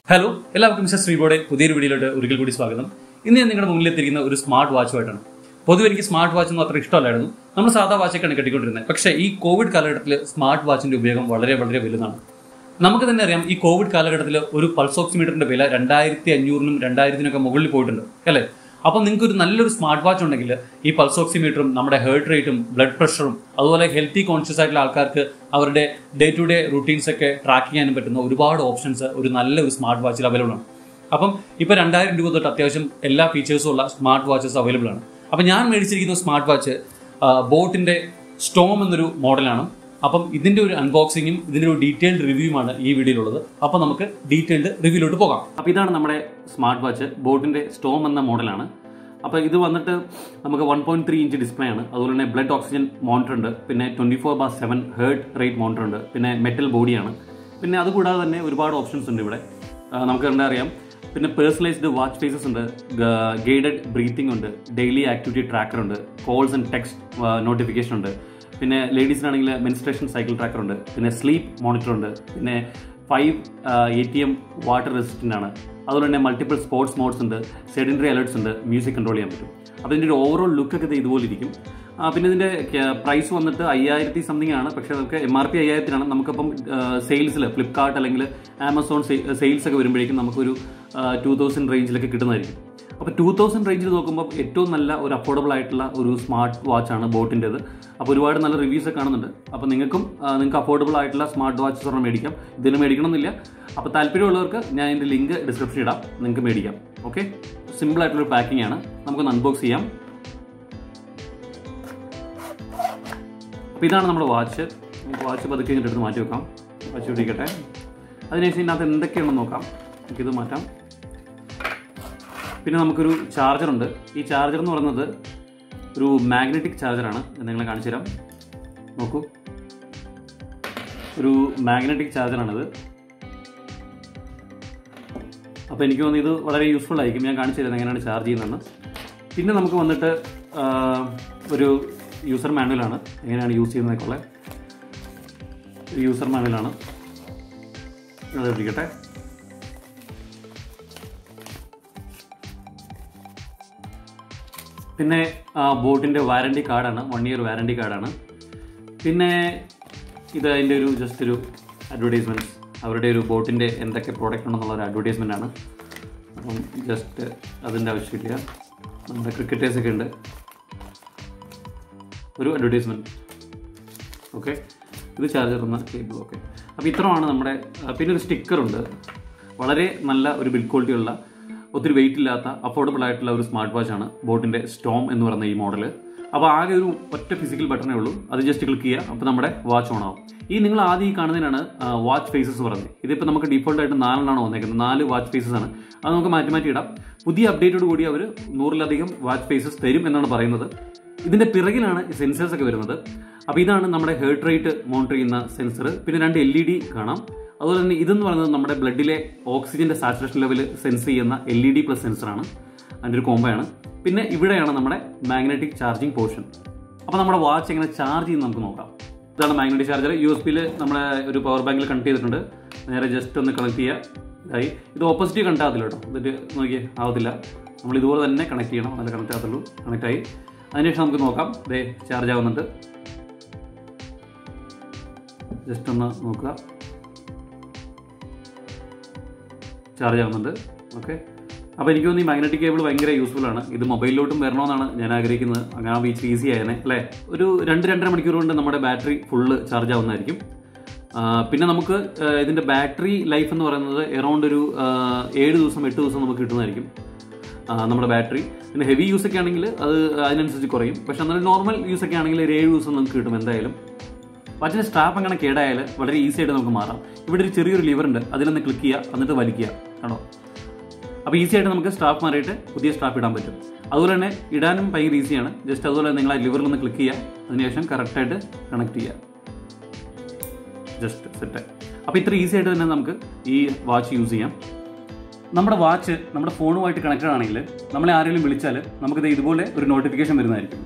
hello എല്ലാവർക്കും mister ശ്രീബോയുടെ പുതിയൊരു വീഡിയോയിലോട്ട് ഒരിക്കൽ കൂടി സ്വാഗതം ഇന്ന് ഞാൻ നിങ്ങളുടെ മുന്നിൽ എത്തിയിരിക്കുന്ന ഒരു സ്മാർട്ട് വാച്ചുമായിട്ടാണ് പൊതുവെ എനിക്ക് സ്മാർട്ട് വാച്ച് ഒന്നും അത്ര ഇഷ്ടമല്ലായിരുന്നു നമ്മൾ സാധാ വാച്ചൊക്കെയാണ് കെട്ടിക്കൊണ്ടിരുന്നത് പക്ഷേ ഈ കോവിഡ് കാലഘട്ടത്തിൽ സ്മാർട്ട് വാച്ചിന്റെ ഉപയോഗം വളരെ വളരെ വലുതാണ് നമുക്ക് തന്നെ അറിയാം ഈ കോവിഡ് കാലഘട്ടത്തിൽ ഒരു പൾസ് ഓക്സിമീറ്ററിന്റെ വില രണ്ടായിരത്തി അഞ്ഞൂറിനും രണ്ടായിരത്തിനൊക്കെ മുകളിൽ പോയിട്ടുണ്ട് അല്ലേ അപ്പം നിങ്ങൾക്ക് ഒരു നല്ലൊരു സ്മാർട്ട് വാച്ച് ഉണ്ടെങ്കിൽ ഈ പൾസ് ഓക്സിമീറ്ററും നമ്മുടെ ഹേർട്ട് റേറ്റും ബ്ലഡ് പ്രഷറും അതുപോലെ ഹെൽത്തി കോൺഷ്യസ് ആയിട്ടുള്ള ആൾക്കാർക്ക് അവരുടെ ഡേ ടു ഡേ റുട്ടീൻസ് ഒക്കെ ട്രാക്ക് ചെയ്യാനും പറ്റുന്ന ഒരുപാട് ഓപ്ഷൻസ് ഒരു നല്ല ഒരു സ്മാർട്ട് വാച്ചിൽ അവൈലബിൾ ആണ് അപ്പം ഇപ്പൊ രണ്ടായിരം രൂപ തൊട്ട് അത്യാവശ്യം എല്ലാ ഫീച്ചേഴ്സും ഉള്ള സ്മാർട്ട് വാച്ചസ് അവൈലബിൾ ആണ് അപ്പം ഞാൻ മേടിച്ചിരിക്കുന്ന സ്മാർട്ട് വാച്ച് ബോട്ടിന്റെ സ്റ്റോം എന്നൊരു മോഡലാണ് അപ്പം ഇതിന്റെ ഒരു അൺബോക്സിങ്ങും ഇതിന്റെ ഒരു ഡീറ്റെയിൽഡ് റിവ്യൂമാണ് ഈ വീഡിയോയിലുള്ളത് അപ്പം നമുക്ക് ഡീറ്റെയിൽഡ് റിവ്യൂലോട്ട് പോകാം അപ്പോൾ ഇതാണ് നമ്മുടെ സ്മാർട്ട് വാച്ച് ബോട്ടിന്റെ സ്റ്റോം എന്ന മോഡലാണ് അപ്പോൾ ഇത് വന്നിട്ട് നമുക്ക് one point three inch display ആണ് അതുപോലെ തന്നെ ബ്ലഡ് ഓക്സിജൻ മോണിറ്റർ ഉണ്ട് പിന്നെ twenty four by seven heart rate monitor ഉണ്ട് പിന്നെ മെറ്റൽ ബോഡിയാണ് പിന്നെ അതുകൂടാതെ തന്നെ ഒരുപാട് ഓപ്ഷൻസ് ഉണ്ട് ഇവിടെ ആ, നമുക്ക് എന്താ അറിയാം പിന്നെ പേഴ്സണലൈസ്ഡ് വാച്ച് ഫേസസ് ഉണ്ട് ഗൈഡഡ് ബ്രീത്തിങ് ഉണ്ട് ഡെയിലി ആക്ടിവിറ്റി ട്രാക്കർ ഉണ്ട് കോൾസ് ആൻഡ് ടെക്സ്റ്റ് നോട്ടിഫിക്കേഷൻ ഉണ്ട് പിന്നെ ലേഡീസിനാണെങ്കിൽ മെൻസ്ട്രേഷൻ സൈക്കിൾ ട്രാക്കർ ഉണ്ട് പിന്നെ സ്ലീപ്പ് മോണിറ്റർ ഉണ്ട് പിന്നെ five A T M water resistant ആണ് അതുപോലെ തന്നെ മൾട്ടിപ്പിൾ സ്പോർട്സ് മോഡ്സ് ഉണ്ട് സെഡൻറ്ററി അലേർട്സ് ഉണ്ട് മ്യൂസിക് കൺട്രോൾ ചെയ്യാൻ പറ്റും അപ്പോൾ ഇതിൻ്റെ ഒരു ഓവറോൾ ലുക്കൊക്കെ ഇത് ഇതുപോലെ ഇരിക്കും ആ, പിന്നെ ഇതിൻ്റെ പ്രൈസ് വന്നിട്ട് അയ്യായിരത്തി സംതിങ് ആണ് പക്ഷേ നമുക്ക് എം ആർ പി അയ്യായിരത്തിനാണ് നമുക്കപ്പം സെയിൽസിൽ ഫ്ലിപ്കാർട്ട് അല്ലെങ്കിൽ ആമസോൺ സെയിൽസ് ഒക്കെ വരുമ്പോഴേക്കും നമുക്കൊരു ടു തൗസൻഡ് റേഞ്ചിലൊക്കെ കിട്ടുന്നതായിരിക്കും അപ്പോൾ ടു തൗസൻഡ് റേഞ്ചിൽ നോക്കുമ്പോൾ ഏറ്റവും നല്ല ഒരു അഫോർഡബിൾ ആയിട്ടുള്ള ഒരു സ്മാർട്ട് വാച്ചാണ് ബോട്ടിൻ്റെത് അപ്പോൾ ഒരുപാട് നല്ല റിവ്യൂസ് ഒക്കെ കാണുന്നുണ്ട് അപ്പോൾ നിങ്ങൾക്കും ആ, നിങ്ങൾക്ക് അഫോർഡബിൾ ആയിട്ടുള്ള സ്മാർട്ട് വാച്ചസ് ഒരെണ്ണം മേടിക്കാം ഇതിന് മേടിക്കണമെന്നില്ല അപ്പോൾ താല്പര്യമുള്ളവർക്ക് ഞാൻ ഇതിൻ്റെ ലിങ്ക് ഡിസ്ക്രിപ്ഷൻ ഇടാം നിങ്ങൾക്ക് മേടിക്കാം ഓക്കെ സിമ്പിൾ ആയിട്ടുള്ളൊരു പാക്കിംഗ് ആണ് നമുക്കൊന്ന് അൺബോക്സ് ചെയ്യാം അപ്പോൾ ഇതാണ് നമ്മുടെ വാച്ച് വാച്ച് പതുക്കെ ഇങ്ങോട്ട് എടുത്ത് മാറ്റി വെക്കാം വാച്ച് പിടിക്കട്ടെ അതിനുശേഷം ഇതിനകത്ത് എന്തൊക്കെയാണെന്ന് നോക്കാം നമുക്കിത് മാറ്റാം പിന്നെ നമുക്കൊരു ചാർജറുണ്ട് ഈ ചാർജർ എന്ന് പറയുന്നത് ഒരു മാഗ്നറ്റിക് ചാർജറാണ് ഇത് നിങ്ങളെ കാണിച്ചു തരാം നോക്കൂ ഒരു മാഗ്നറ്റിക് ചാർജറാണിത് അപ്പോൾ എനിക്ക് തോന്നുന്നു ഇത് വളരെ യൂസ്ഫുൾ ആയിരിക്കും ഞാൻ കാണിച്ചു തരുന്നത് എങ്ങനെയാണ് ചാർജ് ചെയ്യുന്നതെന്ന് പിന്നെ നമുക്ക് വന്നിട്ട് ആ, ഒരു യൂസർ മാനുവലാണ് എങ്ങനെയാണ് യൂസ് ചെയ്യുന്നതൊക്കെ ഉള്ളത് ഒരു യൂസർ മാനുവലാണ് അത് ഇരിക്കട്ടെ പിന്നെ ആ, ബോട്ടിൻ്റെ വാറണ്ടി കാർഡാണ് വൺ ഇയർ വാറണ്ടി കാർഡാണ് പിന്നെ ഇത് അതിൻ്റെ ഒരു ജസ്റ്റ് ഒരു അഡ്വർടൈസ്മെൻറ്റ്സ് അവരുടെ ഒരു ബോട്ടിൻ്റെ എന്തൊക്കെ പ്രോഡക്റ്റ് ഉണ്ടെന്നുള്ള ഒരു അഡ്വർടൈസ്മെൻ്റ് ആണ് അപ്പം ജസ്റ്റ് അതിൻ്റെ ആവശ്യമില്ല നമ്മുടെ ക്രിക്കറ്റേഴ്സൊക്കെ ഉണ്ട് ഒരു അഡ്വർടൈസ്മെൻറ്റ് ഓക്കെ ഇത് ചാർജർ എന്ന കേബിൾ ഓക്കെ അപ്പോൾ ഇത്രയാണ് നമ്മുടെ ആ, പിന്നെ ഒരു സ്റ്റിക്കറുണ്ട് വളരെ നല്ല ഒരു ബിൽഡ് ക്വാളിറ്റി ഉള്ള ഒത്തിരി വെയിറ്റ് ഇല്ലാത്ത അഫോർഡബിൾ ആയിട്ടുള്ള ഒരു സ്മാർട്ട് വാച്ച് ആണ് ബോട്ടിൻ്റെ സ്റ്റോം എന്ന് പറയുന്ന ഈ മോഡൽ അപ്പോൾ ആകെ ഒരു ഒറ്റ ഫിസിക്കൽ ബട്ടണേ ഉള്ളൂ അത് ജസ്റ്റ് ക്ലിക്ക് ചെയ്യുക അപ്പോൾ നമ്മുടെ വാച്ച് ഓൺ ആവും ഈ നിങ്ങൾ ആദ്യം ഈ കാണുന്നതിനാണ് വാച്ച് ഫേസസ് പറയുന്നത് ഇതിപ്പോൾ നമുക്ക് ഡീഫോൾട്ട് ആയിട്ട് നാലെണ്ണമാണ് വന്നേക്കുന്നത് നാല് വാച്ച് ഫേസസ് ആണ് അത് നമുക്ക് മാറ്റി മാറ്റി ഇടാം പുതിയ അപ്ഡേറ്റോട് കൂടി അവർ നൂറിലധികം വാച്ച് ഫേസസ് തരും എന്നാണ് പറയുന്നത് ഇതിന്റെ പിറകിലാണ് സെൻസേഴ്സ് ഒക്കെ വരുന്നത് അപ്പോൾ ഇതാണ് നമ്മുടെ ഹേർട്ട് റേറ്റ് മോണിറ്റർ ചെയ്യുന്ന സെൻസർ പിന്നെ രണ്ട് എൽ ഇ ഡി കാണാം അതുപോലെ തന്നെ ഇതെന്ന് പറയുന്നത് നമ്മുടെ ബ്ലഡിലെ ഓക്സിജന്റെ സാച്ചുറേഷൻ ലെവൽ സെൻസ് ചെയ്യുന്ന എൽ ഇ ഡി പ്ലസ് സെൻസറാണ് അതിൻ്റെ ഒരു കോമ്പയാണ് പിന്നെ ഇവിടെയാണ് നമ്മുടെ മാഗ്നറ്റിക് ചാർജിങ് പോർഷൻ അപ്പോൾ നമ്മുടെ വാച്ച് എങ്ങനെ ചാർജ് ചെയ്യുന്ന നമുക്ക് നോക്കാം ഇതാണ് മാഗ്നറ്റിക് ചാർജർ യു എസ് പിയിൽ നമ്മളെ ഒരു പവർ ബാങ്കിൽ കണക്ട് ചെയ്തിട്ടുണ്ട് നേരെ ജസ്റ്റ് ഒന്ന് കണക്ട് ചെയ്യുക ഇതായി ഇത് ഓപ്പോസിറ്റ് കണക്ട് ആകത്തില്ല കേട്ടോ എന്നിട്ട് നോക്കിയേ ആവത്തില്ല നമ്മൾ ഇതുപോലെ തന്നെ കണക്ട് ചെയ്യണം നല്ല കണക്ട് ആകത്തുള്ളൂ കണക്ട് ആയി അതിനുശേഷം നമുക്ക് നോക്കാം ദേ ചാർജ് ആവുന്നുണ്ട് ജസ്റ്റ് ഒന്ന് നോക്കുക ചാർജ് ആവുന്നുണ്ട് ഓക്കെ അപ്പോൾ എനിക്ക് തോന്നുന്നു ഈ മാഗ്നറ്റിക് കേബിൾ ഭയങ്കര യൂസ്ഫുൾ ആണ് ഇത് മൊബൈലിലോട്ടും വരണമെന്നാണ് ഞാൻ ആഗ്രഹിക്കുന്നത് അങ്ങനെ ആ വീച്ച് ഈസി ആയനെ അല്ലേ ഒരു രണ്ട് രണ്ടര മണിക്കൂർ കൊണ്ട് നമ്മുടെ ബാറ്ററി ഫുള്ള് ചാർജ് ആവുന്നതായിരിക്കും ആ, പിന്നെ നമുക്ക് ആ, ഇതിന്റെ ബാറ്ററി ലൈഫ് എന്ന് പറയുന്നത് എറൗണ്ട് ഒരു ആ, ഏഴ് ദിവസം എട്ട് ദിവസം നമുക്ക് കിട്ടുന്നതായിരിക്കും ആ, നമ്മുടെ ബാറ്ററി പിന്നെ ഹെവി യൂസ് ഒക്കെ ആണെങ്കിൽ അത് അതിനനുസരിച്ച് കുറയും പക്ഷെ എന്നാലും നോർമൽ യൂസ് ഒക്കെ ആണെങ്കിൽ ഒരു ഏഴ് ദിവസം നമുക്ക് കിട്ടും എന്തായാലും വാച്ചിന്റെ സ്ട്രാപ്പ് അങ്ങനെ കേടായാൽ വളരെ ഈസി ആയിട്ട് നമുക്ക് മാറാം ഇവിടെ ഒരു ചെറിയൊരു ലിവർ ഉണ്ട് അതിലൊന്ന് ക്ലിക്ക് ചെയ്യുക എന്നിട്ട് വലിക്കുക കണ്ടോ അപ്പോൾ ഈസി ആയിട്ട് നമുക്ക് സ്ട്രാപ്പ് മാറിയിട്ട് പുതിയ സ്ട്രാപ്പ് ഇടാൻ പറ്റും അതുപോലെ തന്നെ ഇടാനും ഭയങ്കര ഈസിയാണ് ജസ്റ്റ് അതുപോലെ നിങ്ങൾ ആ ലിവറിൽ ഒന്ന് ക്ലിക്ക് ചെയ്യുക അതിനുശേഷം കറക്റ്റായിട്ട് കണക്ട് ചെയ്യുക ജസ്റ്റ് സെറ്റ് അപ്പോൾ ഇത്ര ഈസി ആയിട്ട് തന്നെ നമുക്ക് ഈ വാച്ച് യൂസ് ചെയ്യാം നമ്മുടെ വാച്ച് നമ്മുടെ ഫോണുമായിട്ട് കണക്റ്റഡ് ആണെങ്കിൽ നമ്മളെ ആരെങ്കിലും വിളിച്ചാൽ നമുക്കിത് ഇതുപോലെ ഒരു നോട്ടിഫിക്കേഷൻ വരുന്നതായിരിക്കും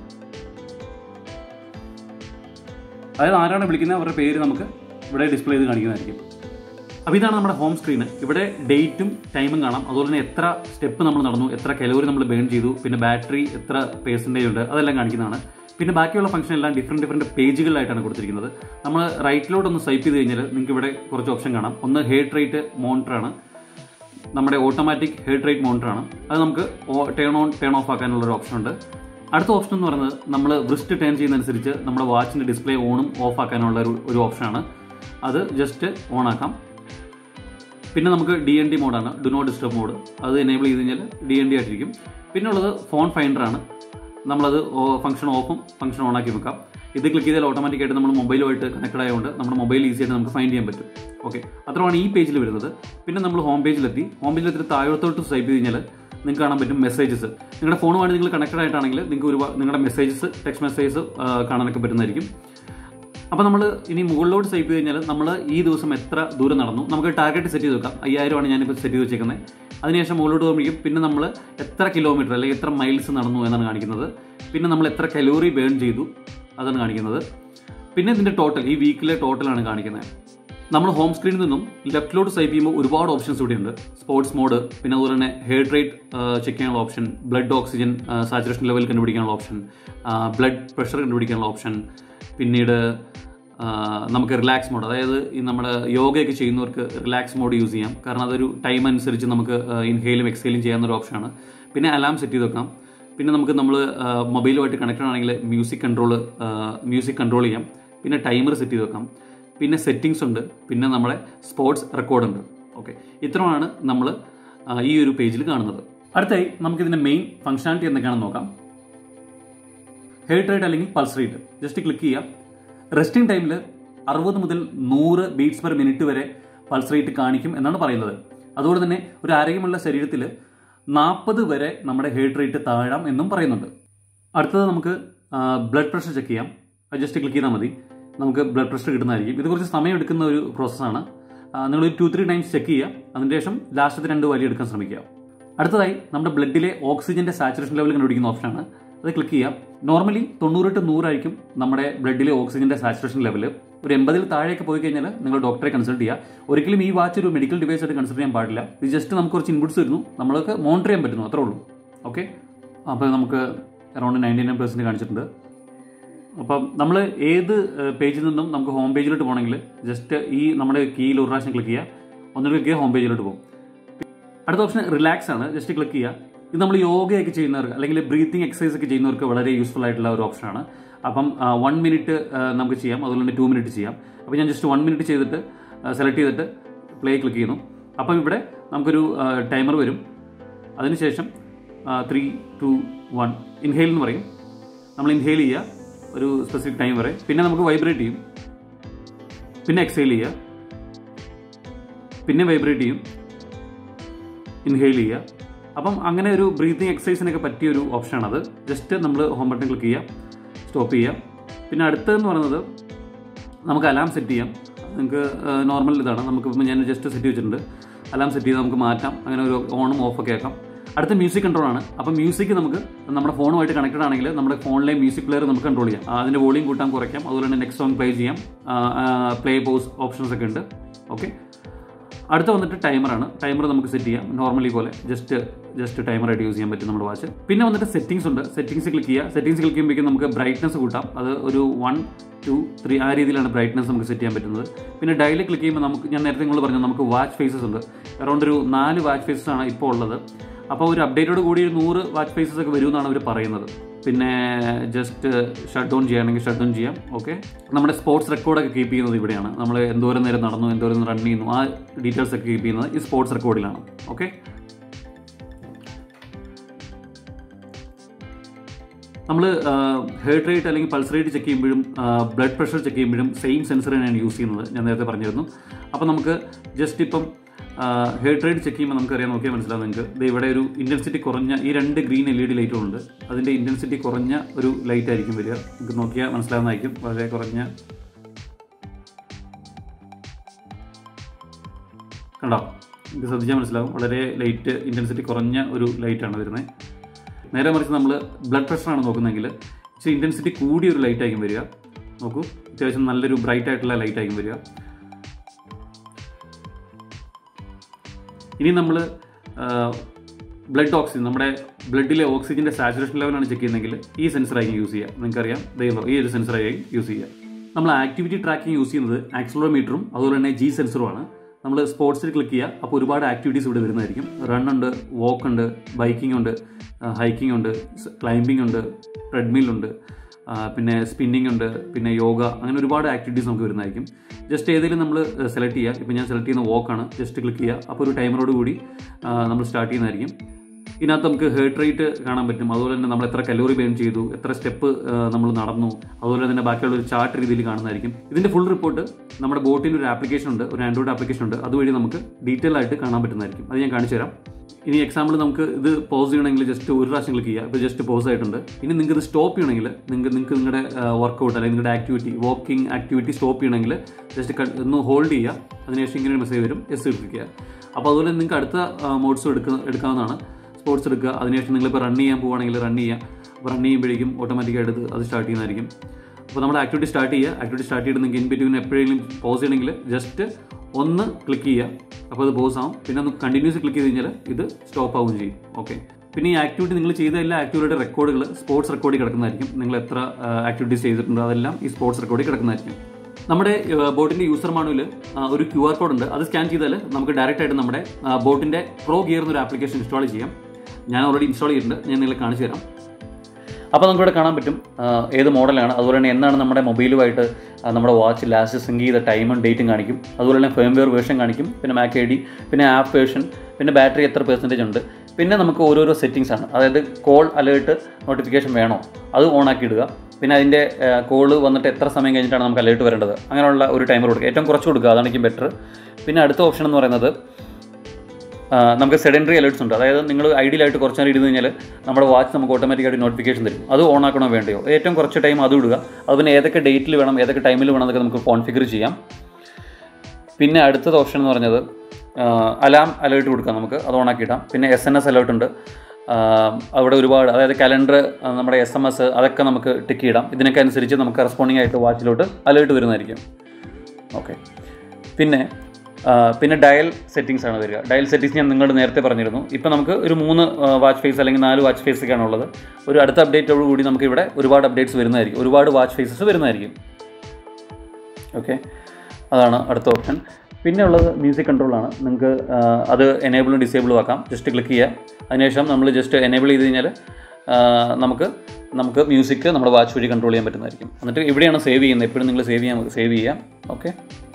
അതായത് ആരാണ് വിളിക്കുന്നത് അവരുടെ പേര് നമുക്ക് ഇവിടെ ഡിസ്പ്ലേ ചെയ്ത് കാണിക്കുന്നതായിരിക്കും അപ്പോൾ ഇതാണ് നമ്മുടെ ഹോം സ്ക്രീന് ഇവിടെ ഡേറ്റും ടൈമും കാണാം അതുപോലെ തന്നെ എത്ര സ്റ്റെപ്പ് നമ്മൾ നടന്നു എത്ര കലോറി നമ്മൾ ബേൺ ചെയ്തു പിന്നെ ബാറ്ററി എത്ര പേഴ്സൻറ്റേജ് ഉണ്ട് അതെല്ലാം കാണിക്കുന്നതാണ് പിന്നെ ബാക്കിയുള്ള ഫംഗ്ഷൻ എല്ലാം ഡിഫറെൻറ്റ് ഡിഫറെൻറ്റ് പേജുകളിലായിട്ടാണ് കൊടുത്തിരിക്കുന്നത് നമ്മൾ റൈറ്റിലോട്ട് ഒന്ന് സ്വൈപ്പ് ചെയ്ത് കഴിഞ്ഞാൽ നിങ്ങൾക്ക് ഇവിടെ കുറച്ച് ഓപ്ഷൻ കാണാം ഒന്ന് ഹേർട്ട് റേറ്റ് മോണിറ്ററാണ് നമ്മുടെ ഓട്ടോമാറ്റിക് ഹേർട്ട് റേറ്റ് മോണിറ്ററാണ് അത് നമുക്ക് ടേൺ ഓൺ ടേൺ ഓഫ് ആക്കാനുള്ള ഒരു ഓപ്ഷൻ ഉണ്ട് അടുത്ത ഓപ്ഷൻ എന്ന് പറയുന്നത് നമ്മൾ വൃസ്റ്റ് ടേൺ ചെയ്യുന്നതനുസരിച്ച് നമ്മുടെ വാച്ചിൻ്റെ ഡിസ്പ്ലേ ഓണും ഓഫ് ആക്കാനുള്ള ഒരു ഒരു ഓപ്ഷനാണ് അത് ജസ്റ്റ് ഓൺ ആക്കാം പിന്നെ നമുക്ക് ഡി എൻ ഡി മോഡാണ് ഡു നോട്ട് ഡിസ്റ്റർബ് മോഡ് അത് എനേബിൾ ചെയ്ത് കഴിഞ്ഞാൽ ഡി എൻ ഡി ആയിട്ടിരിക്കും പിന്നെ ഉള്ളത് ഫോൺ ഫൈൻഡറാണ് നമ്മളത് ഫംഗ്ഷൻ ഓഫും ഫംഗ്ഷൻ ഓൺ ആക്കി വെക്കാം ഇത് ക്ലിക്ക് ചെയ്താൽ ഓട്ടോമാറ്റിക്കായിട്ട് നമ്മൾ മൊബൈലുമായിട്ട് കണക്റ്റഡ് ആയതുകൊണ്ട് നമ്മുടെ മൊബൈൽ ഈസി ആയിട്ട് നമുക്ക് ഫൈൻഡ് ചെയ്യാൻ പറ്റും ഓക്കെ അത്രയാണ് ഈ പേജിൽ വരുന്നത് പിന്നെ നമ്മൾ ഹോം പേജിലെത്തി ഹോം പേജിലെത്തി താഴത്തോട്ട് സ്വൈപ്പ് ചെയ്ത് കഴിഞ്ഞാൽ നിങ്ങൾക്ക് കാണാൻ പറ്റും മെസ്സേജസ് നിങ്ങളുടെ ഫോണുമായിട്ട് നിങ്ങൾ കണക്റ്റഡ് ആയിട്ടാണെങ്കിൽ നിങ്ങൾക്ക് ഒരുപാട് നിങ്ങളുടെ മെസ്സേജസ് ടെക്സ്റ്റ് മെസ്സേജസ് കാണാനൊക്കെ പറ്റുന്നതായിരിക്കും അപ്പോൾ നമ്മൾ ഇനി മുകളിലോട്ട് സ്വൈപ്പ് ചെയ്ത് കഴിഞ്ഞാൽ നമ്മൾ ഈ ദിവസം എത്ര ദൂരം നടന്നു നമുക്ക് ടാർഗറ്റ് സെറ്റ് ചെയ്ത് വെക്കാം അയ്യായിരമാണ് ഞാനിപ്പോൾ സെറ്റ് ചെയ്ത് വെച്ചേക്കുന്നത് അതിനുശേഷം മുകളിലോട്ട് പോകുമ്പോഴേക്കും പിന്നെ നമ്മൾ എത്ര കിലോമീറ്റർ അല്ലെങ്കിൽ എത്ര മൈൽസ് നടന്നു എന്നാണ് കാണിക്കുന്നത് പിന്നെ നമ്മൾ എത്ര കലോറി ബേൺ ചെയ്തു അതാണ് കാണിക്കുന്നത് പിന്നെ ഇതിൻ്റെ ടോട്ടൽ ഈ വീക്കിലെ ടോട്ടലാണ് കാണിക്കുന്നത് നമ്മൾ ഹോം സ്ക്രീനിൽ നിന്നും ലെഫ്റ്റിലോട്ട് സ്വൈപ്പ് ചെയ്യുമ്പോൾ ഒരുപാട് ഓപ്ഷൻസ് ഇവിടെ ഉണ്ട് സ്പോർട്സ് മോഡ് പിന്നെ അതുപോലെ തന്നെ ഹെയർട്ട് റേറ്റ് ചെക്ക് ചെയ്യാനുള്ള option blood oxygen saturation level കണ്ടുപിടിക്കാനുള്ള ഓപ്ഷൻ ബ്ലഡ് പ്രഷർ കണ്ടുപിടിക്കാനുള്ള ഓപ്ഷൻ പിന്നീട് ആ, നമുക്ക് റിലാക്സ് മോഡ് അതായത് ഈ നമ്മുടെ യോഗയൊക്കെ ചെയ്യുന്നവർക്ക് റിലാക്സ് മോഡ് യൂസ് ചെയ്യാം കാരണം അതൊരു ടൈം അനുസരിച്ച് നമുക്ക് ഇൻഹെയിലും എക്സെയിലും ചെയ്യാവുന്ന ഒരു ഓപ്ഷനാണ് പിന്നെ അലാം സെറ്റ് ചെയ്ത് വെക്കാം പിന്നെ നമുക്ക് നമ്മൾ മൊബൈലുമായിട്ട് കണക്റ്റഡ് ആണെങ്കിൽ മ്യൂസിക് കൺട്രോൾ മ്യൂസിക് കൺട്രോൾ ചെയ്യാം പിന്നെ ടൈമർ സെറ്റ് ചെയ്ത് വെക്കാം പിന്നെ സെറ്റിങ്സ് ഉണ്ട് പിന്നെ നമ്മുടെ സ്പോർട്സ് റെക്കോർഡ് ഉണ്ട് ഓക്കെ ഇത്രയാണ് നമ്മൾ ഈ ഒരു പേജിൽ കാണുന്നത് അടുത്തായി നമുക്കിതിൻ്റെ മെയിൻ ഫംഗ്ഷനാലിറ്റി എന്തൊക്കെയാണെന്ന് നോക്കാം ഹെയർട്ട് റേറ്റ് അല്ലെങ്കിൽ പൾസ് റേറ്റ് ജസ്റ്റ് ക്ലിക്ക് ചെയ്യാം റെസ്റ്റിംഗ് ടൈമിൽ അറുപത് മുതൽ നൂറ് ബീറ്റ്സ് പെർ മിനിറ്റ് വരെ പൾസ് റേറ്റ് കാണിക്കും എന്നാണ് പറയുന്നത് അതുപോലെ തന്നെ ഒരു ആരോഗ്യമുള്ള ശരീരത്തിൽ നാൽപ്പത് വരെ നമ്മുടെ ഹെയർട്ട് റേറ്റ് താഴാം എന്നും പറയുന്നുണ്ട് അടുത്തത് നമുക്ക് ബ്ലഡ് പ്രഷർ ചെക്ക് ചെയ്യാം അത് ജസ്റ്റ് ക്ലിക്ക് ചെയ്താൽ മതി നമുക്ക് ബ്ലഡ് പ്രഷർ കിട്ടുന്നതായിരിക്കും ഇത് കുറച്ച് സമയം എടുക്കുന്ന ഒരു പ്രോസസ്സാണ് നിങ്ങൾ ഒരു ടു ത്രീ ടൈംസ് ചെക്ക് ചെയ്യുക അതിന് ശേഷം ലാസ്റ്റത്തെ രണ്ട് വലിയ എടുക്കാൻ ശ്രമിക്കുക അടുത്തതായി നമ്മുടെ ബ്ലഡിലെ ഓക്സിജന്റെ സാച്ചുറേഷൻ ലെവൽ കണ്ടുപിടിക്കുന്ന ഓപ്ഷനാണ് അത് ക്ലിക്ക് ചെയ്യാം നോർമലി തൊണ്ണൂറ് ടു നൂറായിരിക്കും നമ്മുടെ ബ്ലഡിലെ ഓക്സിജന്റെ സാച്ചുറേഷൻ ലെവൽ ഒരു എൺപതിൽ താഴേക്ക് പോയി കഴിഞ്ഞാൽ നിങ്ങൾ ഡോക്ടറെ കൺസൾട്ട് ചെയ്യുക ഒരിക്കലും ഈ വാച്ച് ഒരു മെഡിക്കൽ ഡിവൈസ് ആയിട്ട് കൺസിഡർ ചെയ്യാൻ പാടില്ല ഇത് ജസ്റ്റ് നമുക്ക് കുറച്ച് ഇൻപുട്സ് വരുന്നു നമ്മൾക്ക് മോണിറ്റർ ചെയ്യാൻ പറ്റുന്നു അത്രേ ഉള്ളൂ ഓക്കെ അപ്പോൾ നമുക്ക് അറൗണ്ട് നയൻറ്റി നയൻ പെർസെൻറ്റ് കാണിച്ചിട്ടുണ്ട് അപ്പം നമ്മൾ ഏത് പേജിൽ നിന്നും നമുക്ക് ഹോം പേജിലോട്ട് പോകണമെങ്കിൽ ജസ്റ്റ് ഈ നമ്മുടെ കീയിൽ ഒരു പ്രാവശ്യം ക്ലിക്ക് ചെയ്യുക ഒന്നുകൂടി ക്ലിക്ക് ചെയ്യുക ഹോം പേജിലോട്ട് പോകും അടുത്ത ഓപ്ഷൻ റിലാക്സ് ആണ് ജസ്റ്റ് ക്ലിക്ക് ചെയ്യുക ഇത് നമ്മൾ യോഗയൊക്കെ ചെയ്യുന്നവർക്ക് അല്ലെങ്കിൽ ബ്രീത്തിങ് എക്സസൈസ് ഒക്കെ ചെയ്യുന്നവർക്ക് വളരെ യൂസ്ഫുൾ ആയിട്ടുള്ള ഒരു ഓപ്ഷനാണ് അപ്പം വൺ മിനിറ്റ് നമുക്ക് ചെയ്യാം അതുപോലെ തന്നെ ടു മിനിറ്റ് ചെയ്യാം അപ്പോൾ ഞാൻ ജസ്റ്റ് വൺ മിനിറ്റ് ചെയ്തിട്ട് സെലക്ട് ചെയ്തിട്ട് പ്ലേ ക്ലിക്ക് ചെയ്യുന്നു അപ്പം ഇവിടെ നമുക്കൊരു ടൈമർ വരും അതിനുശേഷം ത്രീ ടു വൺ ഇൻഹെയിൽ എന്ന് പറയും നമ്മൾ ഇൻഹെയിൽ ചെയ്യുക ഒരു സ്പെസിഫിക് ടൈം വരെ പിന്നെ നമുക്ക് വൈബ്രേറ്റ് ചെയ്യും പിന്നെ എക്സെയിൽ ചെയ്യുക പിന്നെ വൈബ്രേറ്റ് ചെയ്യും ഇൻഹെയിൽ ചെയ്യുക അപ്പം അങ്ങനെ ഒരു ബ്രീത്തിങ് എക്സസൈസിനൊക്കെ പറ്റിയ ഒരു ഓപ്ഷനാണത് ജസ്റ്റ് നമ്മൾ ഹോം ബട്ടൺ ക്ലിക്ക് ചെയ്യുക സ്റ്റോപ്പ് ചെയ്യുക പിന്നെ അടുത്തതെന്ന് പറയുന്നത് നമുക്ക് അലാം സെറ്റ് ചെയ്യാം നിങ്ങൾക്ക് നോർമൽ ഇതാണ് നമുക്ക് ഇപ്പം ഞാൻ ജസ്റ്റ് സെറ്റ് വെച്ചിട്ടുണ്ട് അലാം സെറ്റ് ചെയ്ത് നമുക്ക് മാറ്റാം അങ്ങനെ ഒരു ഓണും ഓഫൊക്കെ ആക്കാം അടുത്ത മ്യൂസിക് കൺട്രോൾ ആണ് അപ്പം മ്യൂസിക് നമുക്ക് നമ്മുടെ ഫോണുമായിട്ട് കണക്റ്റഡ് ആണെങ്കിൽ നമ്മുടെ ഫോണിലെ മ്യൂസിക് പ്ലെയർ നമുക്ക് കൺട്രോൾ ചെയ്യാം ആ, അതിന്റെ വോളിയം കൂട്ടാൻ കുറയ്ക്കാം അതുപോലെ തന്നെ നെക്സ്റ്റ് സോങ് പ്ലേ ചെയ്യാം പ്ലേ പോസ് ഓപ്ഷൻസ് ഒക്കെ ഉണ്ട് ഓക്കെ അടുത്ത വന്നിട്ട് ടൈമറാണ് ടൈമർ നമുക്ക് സെറ്റ് ചെയ്യാം നോർമലി പോലെ ജസ്റ്റ് ജസ്റ്റ് ടൈമറായിട്ട് യൂസ് ചെയ്യാൻ പറ്റും നമ്മുടെ വാച്ച് പിന്നെ വന്നിട്ട് സെറ്റിംഗ്സ് ഉണ്ട് സെറ്റിംഗ്സ് ക്ലിക്ക് ചെയ്യുക സെറ്റിംഗ്സ് ക്ലിക്ക് ചെയ്യുമ്പോഴേക്കും നമുക്ക് ബ്രൈറ്റ്നസ് കൂട്ടാം അത് ഒരു വൺ ടു ത്രീ ആ രീതിയിലാണ് ബ്രൈറ്റ്നസ് നമുക്ക് സെറ്റ് ചെയ്യാൻ പറ്റുന്നത് പിന്നെ ഡയലി ക്ലിക്ക് ചെയ്യുമ്പോൾ നമുക്ക് ഞാൻ നേരത്തെ നിങ്ങൾ പറഞ്ഞു നമുക്ക് വാച്ച് ഫേസസ് ഉണ്ട് അറൗണ്ട് ഒരു നാല് വാച്ച് ഫേസസ് ആണ് ഇപ്പോൾ ഉള്ളത് അപ്പോൾ ഒരു അപ്ഡേറ്റോട് കൂടി ഒരു നൂറ് വാച്ച് ഫേസസ് ഒക്കെ വരുമെന്നാണ് അവർ പറയുന്നത് പിന്നെ ജസ്റ്റ് ഷട്ട് ഡൗൺ ചെയ്യുകയാണെങ്കിൽ ഷട്ട് ഡൗൺ ചെയ്യാം ഓക്കെ നമ്മുടെ സ്പോർട്സ് റെക്കോർഡൊക്കെ കീപ്പ് ചെയ്യുന്നത് ഇവിടെയാണ് നമ്മൾ എന്തോരം നേരം നടന്നു എന്തോരം റൺ ചെയ്യുന്നു ആ ഡീറ്റെയിൽസ് ഒക്കെ കീപ്പ് ചെയ്യുന്നത് ഈ സ്പോർട്സ് റെക്കോർഡിലാണ് ഓക്കെ നമ്മൾ ഹേർട്ട് റേറ്റ് അല്ലെങ്കിൽ പൾസ് റേറ്റ് ചെക്ക് ചെയ്യുമ്പോഴും ബ്ലഡ് പ്രഷർ ചെക്ക് ചെയ്യുമ്പോഴും സെയിം സെൻസർ തന്നെയാണ് യൂസ് ചെയ്യുന്നത് ഞാൻ നേരത്തെ പറഞ്ഞിരുന്നു അപ്പോൾ നമുക്ക് ജസ്റ്റ് ഇപ്പം ഹേർട്ട് റേറ്റ് ചെക്ക് ചെയ്യുമ്പോൾ നമുക്കറിയാം നോക്കിയാൽ മനസ്സിലാവും നിങ്ങൾക്ക് ഇത് ഇവിടെ ഒരു ഇൻറ്റൻസിറ്റി കുറഞ്ഞ ഈ രണ്ട് ഗ്രീൻ എൽ ഇ ഡി ലൈറ്റുകളുണ്ട് അതിൻ്റെ ഇൻറ്റൻസിറ്റി കുറഞ്ഞ ഒരു ലൈറ്റ് ആയിരിക്കും വരിക നിങ്ങൾക്ക് നോക്കിയാൽ മനസ്സിലാവുന്നതായിരിക്കും വളരെ കുറഞ്ഞ കണ്ടോ നിങ്ങൾക്ക് ശ്രദ്ധിച്ചാൽ മനസ്സിലാവും വളരെ ലൈറ്റ് ഇൻറ്റൻസിറ്റി കുറഞ്ഞ ഒരു ലൈറ്റാണ് വരുന്നത് നേരെ മറിച്ച് നമ്മൾ ബ്ലഡ് പ്രഷറാണ് നോക്കുന്നതെങ്കിൽ ഇച്ചിരി ഇൻറ്റൻസിറ്റി കൂടിയ ഒരു ലൈറ്റ് ആയിരിക്കും വരിക നോക്കൂ അത്യാവശ്യം നല്ലൊരു ബ്രൈറ്റ് ആയിട്ടുള്ള ലൈറ്റ് ആയിരിക്കും വരിക ഇനി നമ്മൾ ബ്ലഡ് ഓക്സിജൻ നമ്മുടെ ബ്ലഡിലെ ഓക്സിജൻ്റെ സാച്ചുറേഷൻ ലെവലാണ് ചെക്ക് ചെയ്യുന്നതെങ്കിൽ ഈ സെൻസറായിരിക്കും യൂസ് ചെയ്യുക നിങ്ങൾക്കറിയാം ദൈവം ഈ ഒരു സെൻസറായിരിക്കും യൂസ് ചെയ്യുക നമ്മൾ ആക്ടിവിറ്റി ട്രാക്കിംഗ് യൂസ് ചെയ്യുന്നത് ആക്സിലോമീറ്ററും അതുപോലെ തന്നെ ജി സെൻസറുമാണ് നമ്മൾ സ്പോർട്സിൽ ക്ലിക്ക് ചെയ്യുക അപ്പോൾ ഒരുപാട് ആക്ടിവിറ്റീസ് ഇവിടെ വരുന്നതായിരിക്കും റൺ ഉണ്ട് വാക്ക് ഉണ്ട് ബൈക്കിംഗ് ഉണ്ട് ഹൈക്കിംഗ് ഉണ്ട് ക്ലൈംബിംഗ് ഉണ്ട് ട്രെഡ്മിൽ ഉണ്ട് ആ, പിന്നെ സ്പിന്നിങ് ഉണ്ട് പിന്നെ യോഗ അങ്ങനെ ഒരുപാട് ആക്ടിവിറ്റീസ് നമുക്ക് വരുന്നതായിരിക്കും ജസ്റ്റ് ഏതെങ്കിലും നമ്മൾ സെലക്ട് ചെയ്യുക ഇപ്പോൾ ഞാൻ സെലക്ട് ചെയ്യുന്ന വാക്കാണ് ജസ്റ്റ് ക്ലിക്ക് ചെയ്യുക അപ്പോൾ ഒരു ടൈമറോട് കൂടി ആ, നമ്മൾ സ്റ്റാർട്ട് ചെയ്യുന്നതായിരിക്കും ഇതിനകത്ത് നമുക്ക് ഹേർട്ട് റേറ്റ് കാണാൻ പറ്റും അതുപോലെ തന്നെ നമ്മൾ എത്ര കലോറി ബേൺ ചെയ്തു എത്ര സ്റ്റെപ്പ് നമ്മൾ നടന്നു അതുപോലെ തന്നെ ബാക്കിയുള്ള ഒരു ചാർട്ട് രീതിയിൽ കാണുന്നതായിരിക്കും ഇതിന്റെ ഫുൾ റിപ്പോർട്ട് നമ്മുടെ ബോട്ടിൽ ഒരു ആപ്ലിക്കേഷൻ ഉണ്ട് ഒരു ആൻഡ്രോയിഡ് ആപ്ലിക്കേഷൻ ഉണ്ട് അതുവഴി നമുക്ക് ഡീറ്റെയിൽ ആയിട്ട് കാണാൻ പറ്റുന്നതായിരിക്കും അത് ഞാൻ കാണിച്ചു തരാം ഇനി എക്സാമ്പിൾ നമുക്ക് ഇത് പോസ് ചെയ്യണമെങ്കിൽ ജസ്റ്റ് ഒരു പ്രാവശ്യം ക്ലിക്ക് ചെയ്യുക ഇപ്പോൾ ജസ്റ്റ് പോസ് ആയിട്ടുണ്ട് ഇനി നിങ്ങൾക്ക് ഇത് സ്റ്റോപ്പ് ചെയ്യണമെങ്കിൽ നിങ്ങൾക്ക് നിങ്ങൾക്ക് നിങ്ങളുടെ വർക്കൗട്ട് അല്ലെങ്കിൽ നിങ്ങളുടെ ആക്ടിവിറ്റി വാക്കിംഗ് ആക്ടിവിറ്റി സ്റ്റോപ്പ് ചെയ്യണമെങ്കിൽ ജസ്റ്റ് ഒന്ന് ഹോൾഡ് ചെയ്യുക അതിനുശേഷം ഇങ്ങനെ ഒരു മെസ്സേജ് വരും എസ് ക്ലിക്ക് അപ്പോൾ അതുപോലെ നിങ്ങൾക്ക് അടുത്ത മോഡ്സും എടുക്കുന്ന എടുക്കാവുന്നതാണ് സ്പോർട്സ് എടുക്കുക അതിനുശേഷം നിങ്ങളിപ്പോൾ റൺ ചെയ്യാൻ പോവുകയാണെങ്കിൽ റൺ ചെയ്യുക അപ്പോൾ റൺ ചെയ്യുമ്പോഴേക്കും ഓട്ടോമാറ്റിക്കായിട്ട് ഇത് അത് സ്റ്റാർട്ട് ചെയ്യുന്നതായിരിക്കും അപ്പോൾ നമ്മുടെ ആക്ടിവിറ്റി സ്റ്റാർട്ട് ചെയ്യുക ആക്ടിവിറ്റി സ്റ്റാർട്ട് ചെയ്തിട്ട് നിങ്ങൾക്ക് ഇൻ ബിറ്റ്വീൻ എപ്പോഴെങ്കിലും പോസ് ചെയ്യണമെങ്കിൽ ജസ്റ്റ് ഒന്ന് ക്ലിക്ക് ചെയ്യുക അപ്പോൾ അത് പോസ് ആവും പിന്നെ ഒന്ന് കണ്ടിന്യൂസ് ക്ലിക്ക് ചെയ്ത് കഴിഞ്ഞാൽ ഇത് സ്റ്റോപ്പ് ആവുകയും ചെയ്യും ഓക്കെ പിന്നെ ഈ ആക്ടിവിറ്റി നിങ്ങൾ ചെയ്ത എല്ലാ ആക്ടിവിറ്റിയുടെ റെക്കോർഡുകൾ സ്പോർട്സ് റെക്കോർഡിൽ കിടക്കുന്നതായിരിക്കും നിങ്ങൾ എത്ര ആക്ടിവിറ്റീസ് ചെയ്തിട്ടുണ്ടോ അതെല്ലാം ഈ സ്പോർട്സ് റെക്കോർഡിൽ കിടക്കുന്നതായിരിക്കും നമ്മുടെ ബോട്ടിന്റെ യൂസർ മാനുവൽ ഒരു ക്യു ആർ കോഡ് ഉണ്ട് അത് സ്കാൻ ചെയ്താൽ നമുക്ക് ഡയറക്റ്റ് ആയിട്ട് നമ്മുടെ ബോട്ടിന്റെ പ്രോ ഗിയർ എന്നൊരു ആപ്ലിക്കേഷൻ ഇൻസ്റ്റാൾ ചെയ്യാം ഞാൻ ഓൾറെഡി ഇൻസ്റ്റാൾ ചെയ്തിട്ടുണ്ട് ഞാൻ നിങ്ങളെ കാണിച്ചു തരാം അപ്പോൾ നമുക്കിവിടെ കാണാൻ പറ്റും ആ, ഏത് മോഡലാണ് അതുപോലെ തന്നെ എന്നാണ് നമ്മുടെ മൊബൈലുമായിട്ട് ആ, നമ്മുടെ വാച്ച് ലാസ്റ്റ് സിങ്ക് ചെയ്ത ടൈമും ഡേറ്റും കാണിക്കും അതുപോലെ തന്നെ ഫേംവെയർ വേർഷൻ കാണിക്കും പിന്നെ മാക് ഐ ഡി പിന്നെ ആപ്പ് വേർഷൻ പിന്നെ ബാറ്ററി എത്ര പെർസെൻറ്റേജ് ഉണ്ട് പിന്നെ നമുക്ക് ഓരോരോ സെറ്റിങ്സ് ആണ് അതായത് കോൾ അലേർട്ട് നോട്ടിഫിക്കേഷൻ വേണോ അത് ഓൺ ആക്കി ഇടുക പിന്നെ അതിൻ്റെ കോള് വന്നിട്ട് എത്ര സമയം കഴിഞ്ഞിട്ടാണ് നമുക്ക് അലേർട്ട് വരേണ്ടത് അങ്ങനെയുള്ള ഒരു ടൈമർ കൊടുക്കുക ഏറ്റവും കുറച്ച് കൊടുക്കുക അതാണെങ്കിൽ ബെറ്റർ പിന്നെ അടുത്ത ഓപ്ഷൻ എന്ന് പറയുന്നത് ആ, നമുക്ക് സെഡൻഡറി അലേർട്സ് ഉണ്ട് അതായത് നിങ്ങൾ ഐഡിയലായിട്ട് കുറച്ച് നേരം ഇരുന്ന് കഴിഞ്ഞാൽ നമ്മുടെ വാച്ച് നമുക്ക് ഓട്ടോമാറ്റിക്കായിട്ട് നോട്ടിഫിക്കേഷൻ തരും അത് ഓൺ ആക്കണോ വേണ്ടയോ ഏറ്റവും കുറച്ച് ടൈം അത് ഇടുക അത് പിന്നെ ഏതൊക്കെ ഡേറ്റിൽ വേണം ഏതൊക്കെ ടൈമിൽ വേണം എന്നൊക്കെ നമുക്ക് കോൺഫിഗർ ചെയ്യാം പിന്നെ അടുത്തത് ഓപ്ഷൻ എന്ന് പറഞ്ഞത് അലാം അലേർട്ട് കൊടുക്കാം നമുക്ക് അത് ഓൺ ആക്കിയിടാം പിന്നെ എസ് എൻ എസ് അലേർട്ട് ഉണ്ട് ആ, അവിടെ ഒരുപാട് അതായത് കലണ്ടർ നമ്മുടെ എസ് എം എസ് അതൊക്കെ നമുക്ക് ടിക്ക് ഇടാം ഇതിനൊക്കെ അനുസരിച്ച് നമുക്ക് കറസ്പോണ്ടിങ് ആയിട്ട് വാച്ചിലോട്ട് അലേർട്ട് വരുന്നതായിരിക്കും ഓക്കെ പിന്നെ ആ, പിന്നെ ഡയൽ സെറ്റിങ്സ് ആണ് വരിക ഡയൽ സെറ്റിങ്സ് ഞാൻ നിങ്ങളോട് നേരത്തെ പറഞ്ഞിരുന്നു ഇപ്പോൾ നമുക്ക് ഒരു മൂന്ന് വാച്ച് ഫേസ് അല്ലെങ്കിൽ നാല് വാച്ച് ഫേസ് ഒക്കെയാണ് ഉള്ളത് ഒരു അടുത്ത അപ്ഡേറ്റോട് കൂടി നമുക്ക് ഇവിടെ ഒരുപാട് അപ്ഡേറ്റ്സ് വരുന്നതായിരിക്കും ഒരുപാട് വാച്ച് ഫേസസ് വരുന്നതായിരിക്കും ഓക്കെ അതാണ് അടുത്ത ഓപ്ഷൻ പിന്നെ ഉള്ളത് മ്യൂസിക് കൺട്രോളാണ് നിങ്ങൾക്ക് ആ, അത് എനേബിളും ഡിസേബിളും ആക്കാം ജസ്റ്റ് ക്ലിക്ക് ചെയ്യുക അതിനുശേഷം നമ്മൾ ജസ്റ്റ് എനേബിൾ ചെയ്ത് കഴിഞ്ഞാൽ ആ, നമുക്ക് നമുക്ക് മ്യൂസിക് നമ്മുടെ വാച്ച് വഴി കൺട്രോൾ ചെയ്യാൻ പറ്റുന്നതായിരിക്കും എന്നിട്ട് ഇവിടെയാണ് സേവ് ചെയ്യുന്നത് എപ്പോഴും നിങ്ങൾ സേവ് ചെയ്യാൻ സേവ് ചെയ്യാം ഓക്കെ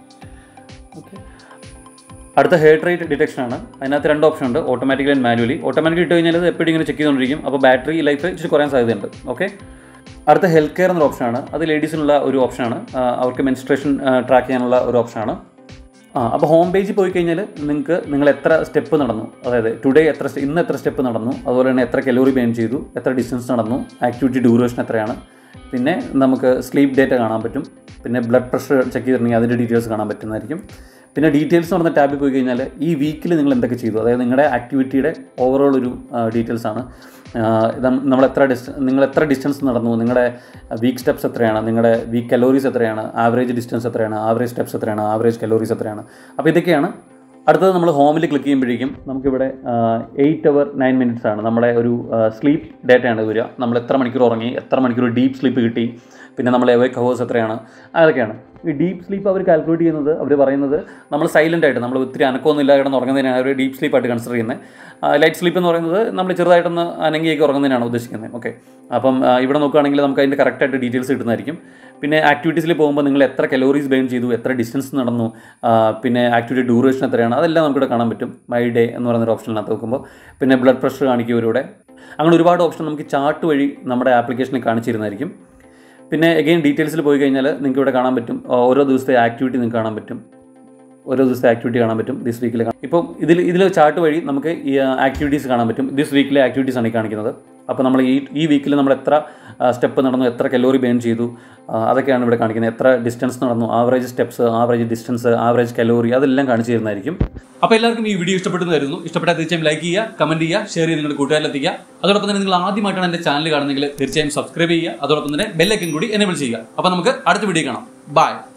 ഓക്കെ അടുത്ത ഹേർട്ട് റേറ്റ് ഡിറ്റക്ഷൻ ആണ് അതിനകത്ത് രണ്ട് ഓപ്ഷൻ ഉണ്ട് ഓട്ടോമാറ്റിക്കലി ആൻഡ് മാനുവലി ഓട്ടോമാറ്റിക് ഇട്ട് കഴിഞ്ഞാൽ ഇത് എപ്പോഴും ഇങ്ങനെ ചെക്ക് ചെയ്തുകൊണ്ടിരിക്കും അപ്പോൾ ബാറ്ററി ലൈഫ് ഇച്ചിരി കുറയാൻ സാധ്യതയുണ്ട് ഓക്കെ അടുത്ത ഹെൽത്ത് കെയർ എന്നൊരു ഓപ്ഷനാണ് അത് ലേഡീസിനുള്ള ഒരു ഓപ്ഷനാണ് ആ, അവർക്ക് മെൻസ്ട്രേഷൻ ട്രാക്ക് ചെയ്യാനുള്ള ഒരു ഓപ്ഷനാണ് ആ അപ്പോൾ ഹോം പേജിൽ പോയി കഴിഞ്ഞാൽ നിങ്ങൾക്ക് നിങ്ങൾ എത്ര സ്റ്റെപ്പ് നടന്നു അതായത് ടുഡേ എത്ര സ്റ്റെ- ഇന്ന് എത്ര സ്റ്റെപ്പ് നടന്നു അതുപോലെ തന്നെ എത്ര കലോറി ബേൺ ചെയ്തു എത്ര ഡിസ്റ്റൻസ് നടന്നു ആക്ടിവിറ്റി ഡ്യൂറേഷൻ എത്രയാണ് പിന്നെ നമുക്ക് സ്ലീപ്പ് ഡേറ്റ കാണാൻ പറ്റും പിന്നെ ബ്ലഡ് പ്രഷർ ചെക്ക് ചെയ്തിട്ടുണ്ടെങ്കിൽ അതിൻ്റെ ഡീറ്റെയിൽസ് കാണാൻ പറ്റുന്നതായിരിക്കും പിന്നെ ഡീറ്റെയിൽസ് എന്ന് പറഞ്ഞ ടാബിൽ പോയി കഴിഞ്ഞാൽ ഈ വീക്കിൽ നിങ്ങൾ എന്തൊക്കെ ചെയ്തു അതായത് നിങ്ങളുടെ ആക്ടിവിറ്റിയുടെ ഓവറോൾ ഒരു ഡീറ്റെയിൽസ് ആണ് നമ്മൾ എത്ര ഡിസ്റ്റ നിങ്ങൾ എത്ര ഡിസ്റ്റൻസ് നടന്നു നിങ്ങളുടെ വീക്ക് സ്റ്റെപ്സ് എത്രയാണ് നിങ്ങളുടെ വീക്ക് കലോറീസ് എത്രയാണ് ആവറേജ് ഡിസ്റ്റൻസ് എത്രയാണ് ആവറേജ് സ്റ്റെപ്സ് എത്രയാണ് ആവറേജ് കലോറീസ് എത്രയാണ് അപ്പോൾ ഇതൊക്കെയാണ് അടുത്തത് നമ്മൾ ഹോമിൽ ക്ലിക്ക് ചെയ്യുമ്പോഴേക്കും നമുക്കിവിടെ എയ്റ്റ് അവർ നയൻ മിനിറ്റ്സ് ആണ് നമ്മുടെ ഒരു സ്ലീപ്പ് ഡേറ്റയാണ് വരിക നമ്മൾ എത്ര മണിക്കൂർ ഉറങ്ങി എത്ര മണിക്കൂർ ഡീപ്പ് സ്ലീപ്പ് കിട്ടി പിന്നെ നമ്മൾ എവേക്ക് ഹവേഴ്സ് എത്രയാണ് അതൊക്കെയാണ് ഈ ഡീപ്പ് സ്ലീപ്പ് അവർ കാൽക്കുലേറ്റ് ചെയ്യുന്നത് അവർ പറയുന്നത് നമ്മൾ സൈലൻ്റ് ആയിട്ട് നമ്മൾ ഒത്തിരി അനക്കമൊന്നും ഇല്ലാതെ കിടന്ന് ഉറങ്ങുന്നതിനാണ് അവർ ഡീപ്പ് സ്ലീപ്പ് ആയിട്ട് കൺസിഡർ ചെയ്യുന്നത് ലൈറ്റ് സ്ലീപ്പ് എന്ന് പറയുന്നത് നമ്മൾ ചെറുതായിട്ടൊന്ന് അനങ്ങിയൊക്കെ ഉറങ്ങുന്നതിനാണ് ഉദ്ദേശിക്കുന്നത് ഓക്കെ അപ്പം ആ, ഇവിടെ നോക്കുകയാണെങ്കിൽ നമുക്ക് അതിൻ്റെ കറക്റ്റായിട്ട് ഡീറ്റെയിൽസ് കിട്ടുന്നതായിരിക്കും പിന്നെ ആക്ടിവിറ്റീസിൽ പോകുമ്പോൾ നിങ്ങൾ എത്ര കലോറീസ് ബേൺ ചെയ്തു എത്ര ഡിസ്റ്റൻസ് നടന്നു ആ, പിന്നെ ആക്ടിവിറ്റി ഡ്യൂറേഷൻ എത്രയാണ് അതെല്ലാം നമുക്കിവിടെ കാണാൻ പറ്റും മൈ ഡേ എന്ന് പറയുന്ന ഒരു ഓപ്ഷനിനകത്ത് നോക്കുമ്പോൾ പിന്നെ ബ്ലഡ് പ്രഷർ കാണിക്കും ഇവരുടെ അങ്ങനെ ഒരുപാട് ഓപ്ഷൻ നമുക്ക് ചാർട്ട് വഴി നമ്മുടെ ആപ്ലിക്കേഷനിൽ കാണിച്ചിരുന്നതായിരിക്കും പിന്നെ എഗെയിൻ ഡീറ്റെയിൽസിൽ പോയി കഴിഞ്ഞാൽ നിങ്ങൾക്ക് ഇവിടെ കാണാൻ പറ്റും ആ, ഓരോ ദിവസത്തെ ആക്ടിവിറ്റി നിങ്ങൾക്ക് കാണാൻ പറ്റും ഓരോ ദിവസത്തെ ആക്ടിവിറ്റി കാണാൻ പറ്റും ദിസ് വീക്കിൽ ഇപ്പം ഇതിൽ ഇതിൽ ചാർട്ട് വഴി നമുക്ക് ഈ ആക്ടിവിറ്റീസ് കാണാൻ പറ്റും ദിസ് വീക്കിലെ ആക്ടിവിറ്റീസ് ആണ് ഈ കാണിക്കുന്നത് അപ്പോൾ നമ്മൾ ഈ ഈ വീക്കിൽ നമ്മൾ എത്ര സ്റ്റെപ്പ് നടന്നു എത്ര കലോറി ബേൺ ചെയ്തു ആ, അതൊക്കെയാണ് ഇവിടെ കാണിക്കുന്നത് എത്ര ഡിസ്റ്റൻസ് നടന്നു average steps average distance average calorie അതെല്ലാം കാണിച്ചു തരുന്നതായിരിക്കും അപ്പോൾ എല്ലാവർക്കും ഈ വീഡിയോ ഇഷ്ടപ്പെട്ടെന്ന് കരുതുന്നു ഇഷ്ടപ്പെട്ടാൽ തീർച്ചയായും ലൈക്ക് ചെയ്യുക കമന്റ് ചെയ്യുക ഷെയർ ചെയ്ത് നിങ്ങളുടെ കൂട്ടുകാരിൽ എത്തിക്കുക അതോടൊപ്പം തന്നെ നിങ്ങൾ ആദ്യമായിട്ടാണ് എൻ്റെ ചാനൽ കാണുന്നെങ്കിൽ തീർച്ചയായും സബ്സ്ക്രൈബ് ചെയ്യുക അതോടൊപ്പം തന്നെ ബെല്ലൈക്കൻ കൂടി എനേബിൾ ചെയ്യുക അപ്പോൾ നമുക്ക് അടുത്ത വീഡിയോ കാണാം ബൈ